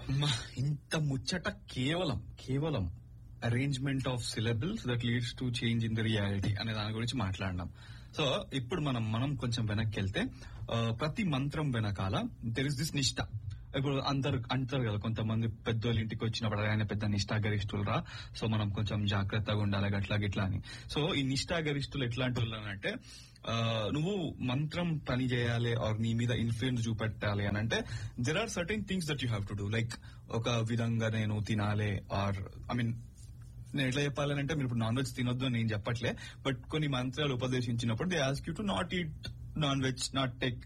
అమ్మా, ఇంత ముచ్చట కేవలం కేవలం arrangement of syllables that leads to change in the reality అనే దాని గురించి మాట్లాడినాం సో ఇప్పుడు మనం మనం కొంచెం వెనక్కి వెళ్తే ఆ, ప్రతి మంత్రం వెనకాల దెర్ ఇస్ దిస్ నిష్ట ఇప్పుడు అందరు అంటారు కదా కొంతమంది పెద్దోళ్ళ ఇంటికి వచ్చినప్పుడు ఆయన పెద్ద నిష్ఠాగరిష్ఠులు రా సో మనం కొంచెం జాగ్రత్తగా ఉండాలి గట్లా గిట్లా అని సో ఈ నిష్ఠాగరిష్ఠులు ఎట్లాంటి వాళ్ళు అని అంటే ఆ, నువ్వు మంత్రం పని చేయాలి ఆర్ నీ మీద ఇన్ఫ్లుయెన్స్ చూపెట్టాలి అని అంటే there are certain things that you have to do like ఒక విధంగా నేను తినాలి ఆర్ ఐ మీన్ నేను ఎట్లా చెప్పాలంటే మీరు ఇప్పుడు నాన్ వెజ్ తినొద్దు అని నేను చెప్పట్లే బట్ కొన్ని మంత్రాలు ఉపదేశించినప్పుడు they ask you to not eat non veg not take